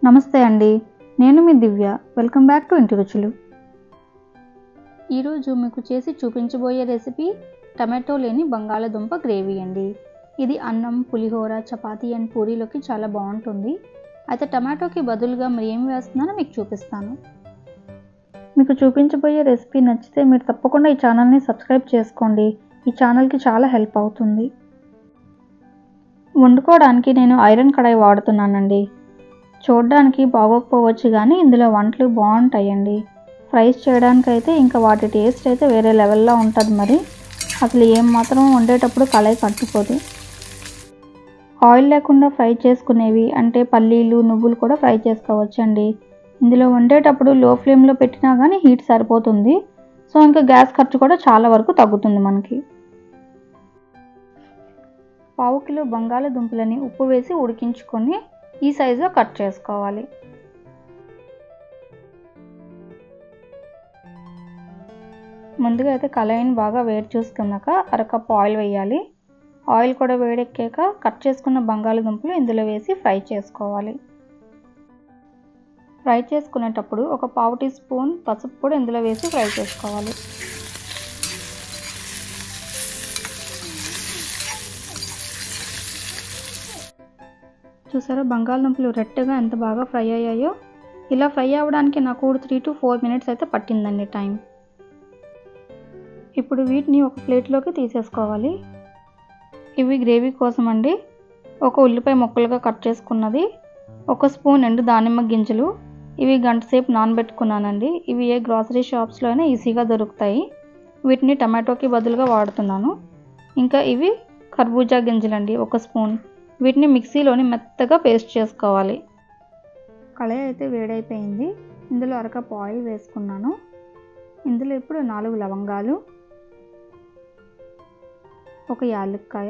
నమస్తే అండి నేను మీ Divya welcome back to Inti Ruchulu ఈరోజు మీకు చేసి చూపించబోయే రెసిపీ టమాటో లేని బంగాళదుంప గ్రేవీ అండి ఇది అన్నం పులిహోర చపాతీ అండ్ పూరీలోకి చాలా బాగుంటుంది అయితే టమాటోకి బదులుగా మరి ఏం వేస్తున్నానో మీకు చూపిస్తాను మీకు చూపించబోయే రెసిపీ నచ్చితే మీరు తప్పకుండా ఈ ఛానల్ని సబ్స్క్రైబ్ చేసుకోండి ఈ ఛానల్కి చాలా హెల్ప్ అవుతుంది వండుకోవడానికి నేను ఐరన్ కడాయి వాడుతున్నానండి చూడడానికి బాగోకపోవచ్చు కానీ ఇందులో వంటలు బాగుంటాయండి ఫ్రైస్ చేయడానికి అయితే ఇంకా వాటి టేస్ట్ అయితే వేరే లెవెల్లో ఉంటుంది మరి అసలు ఏం మాత్రం వండేటప్పుడు కళాయి కట్టుకోదు ఆయిల్ లేకుండా ఫ్రై చేసుకునేవి అంటే పల్లీలు నువ్వులు కూడా ఫ్రై చేసుకోవచ్చండి ఇందులో వండేటప్పుడు లో ఫ్లేమ్లో పెట్టినా కానీ హీట్ సరిపోతుంది సో ఇంకా గ్యాస్ ఖర్చు కూడా చాలా వరకు తగ్గుతుంది మనకి పావు కిలో బంగాళదుంపలని ఉప్పు వేసి ఉడికించుకొని ఈ సైజులో కట్ చేసుకోవాలి ముందుగా అయితే కళాయిని బాగా వేడి చూసుకున్నాక అరకప్పు ఆయిల్ వేయాలి ఆయిల్ కూడా వేడెక్కాక కట్ చేసుకున్న బంగాళదుంపలు ఇందులో వేసి ఫ్రై చేసుకోవాలి ఫ్రై చేసుకునేటప్పుడు ఒక పావు టీ స్పూన్ పసుపు కూడా ఇందులో వేసి ఫ్రై చేసుకోవాలి చూసారా బంగాళదుంపలు రెడ్గా ఎంత బాగా ఫ్రై అయ్యాయో ఇలా ఫ్రై అవ్వడానికి నాకు త్రీ టు ఫోర్ మినిట్స్ అయితే పట్టిందండి టైం ఇప్పుడు వీటిని ఒక ప్లేట్లోకి తీసేసుకోవాలి ఇవి గ్రేవీ కోసం అండి ఒక ఉల్లిపాయ ముక్కలుగా కట్ చేసుకున్నది ఒక స్పూన్ ఎండు దానిమ్మ గింజలు ఇవి గంట సేపు నానబెట్టుకున్నానండి ఇవి ఏ గ్రాసరీ షాప్స్లో అయినా ఈజీగా దొరుకుతాయి వీటిని టమాటోకి బదులుగా వాడుతున్నాను ఇంకా ఇవి కర్బూజా గింజలండి ఒక స్పూన్ వీటిని మిక్సీలోని మెత్తగా పేస్ట్ చేసుకోవాలి కళాయి అయితే వేడైపోయింది ఇందులో అరకప్ ఆయిల్ వేసుకున్నాను ఇందులో ఇప్పుడు నాలుగు లవంగాలు ఒక యాలక్కాయ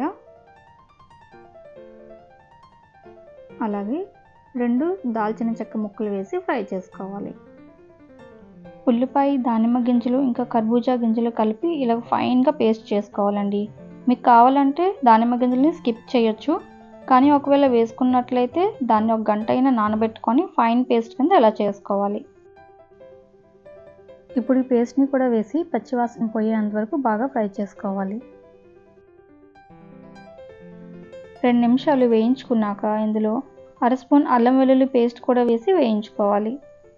అలాగే రెండు దాల్చిన చెక్క ముక్కలు వేసి ఫ్రై చేసుకోవాలి ఉల్లిపాయ దానిమ్మ గింజలు ఇంకా కర్బూజా గింజలు కలిపి ఇలా ఫైన్గా పేస్ట్ చేసుకోవాలండి మీకు కావాలంటే దానిమ్మ గింజల్ని స్కిప్ చేయొచ్చు కానీ ఒకవేళ వేసుకున్నట్లయితే దాన్ని ఒక గంట అయినా నానబెట్టుకొని ఫైన్ పేస్ట్ కింద ఇలా చేసుకోవాలి ఇప్పుడు ఈ పేస్ట్ని కూడా వేసి పచ్చివాసన పోయేంత వరకు బాగా ఫ్రై చేసుకోవాలి రెండు నిమిషాలు వేయించుకున్నాక ఇందులో అర స్పూన్ అల్లం వెల్లుల్లి పేస్ట్ కూడా వేసి వేయించుకోవాలి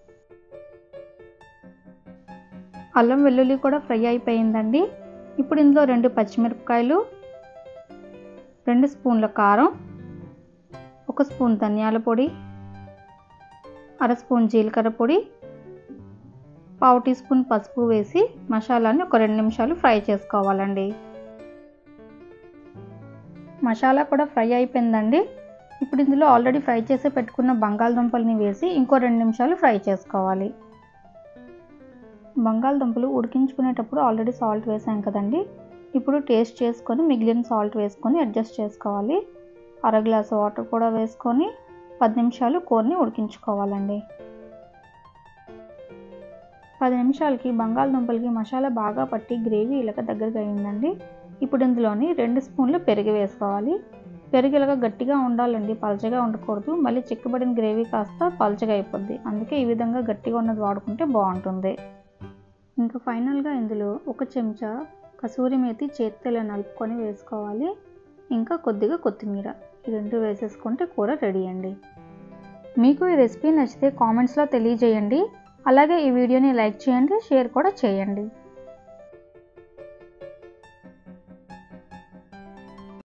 అల్లం వెల్లుల్లి కూడా ఫ్రై అయిపోయిందండి ఇప్పుడు ఇందులో రెండు పచ్చిమిరపకాయలు రెండు స్పూన్ల కారం ఒక స్పూన్ ధనియాల పొడి అర స్పూన్ జీలకర్ర పొడి పావు టీ స్పూన్ పసుపు వేసి మసాలాని ఒక రెండు నిమిషాలు ఫ్రై చేసుకోవాలండి మసాలా కూడా ఫ్రై అయిపోయిందండి ఇప్పుడు ఇందులో ఆల్రెడీ ఫ్రై చేసి పెట్టుకున్న బంగాళదుంపల్ని వేసి ఇంకో రెండు నిమిషాలు ఫ్రై చేసుకోవాలి బంగాళదుంపలు ఉడికించుకునేటప్పుడు ఆల్రెడీ సాల్ట్ వేసాం కదండి ఇప్పుడు టేస్ట్ చేసుకొని మిగిలిన సాల్ట్ వేసుకొని అడ్జస్ట్ చేసుకోవాలి అర గ్లాసు వాటర్ కూడా వేసుకొని పది నిమిషాలు కూరని ఉడికించుకోవాలండి పది నిమిషాలకి బంగాళదుంపలకి మసాలా బాగా పట్టి గ్రేవీ ఇలాగ దగ్గరగా అయిందండి ఇప్పుడు ఇందులోని రెండు స్పూన్లు పెరుగు వేసుకోవాలి పెరుగు ఇలాగ గట్టిగా ఉండాలండి పలచగా ఉండకూడదు మళ్ళీ చిక్కబడిన గ్రేవీ కాస్త పలచగా అయిపోద్ది అందుకే ఈ విధంగా గట్టిగా ఉన్నది వాడుకుంటే బాగుంటుంది ఇంకా ఫైనల్గా ఇందులో ఒక చెంచా కసూరి మేతి చేతితో ఇలా నలుపుకొని వేసుకోవాలి ఇంకా కొద్దిగా కొత్తిమీర ఈ రెండు వేసేసుకుంటే కూర రెడీ అండి మీకు ఈ రెసిపీ నచ్చితే కామెంట్స్లో తెలియజేయండి అలాగే ఈ వీడియోని లైక్ చేయండి షేర్ కూడా చేయండి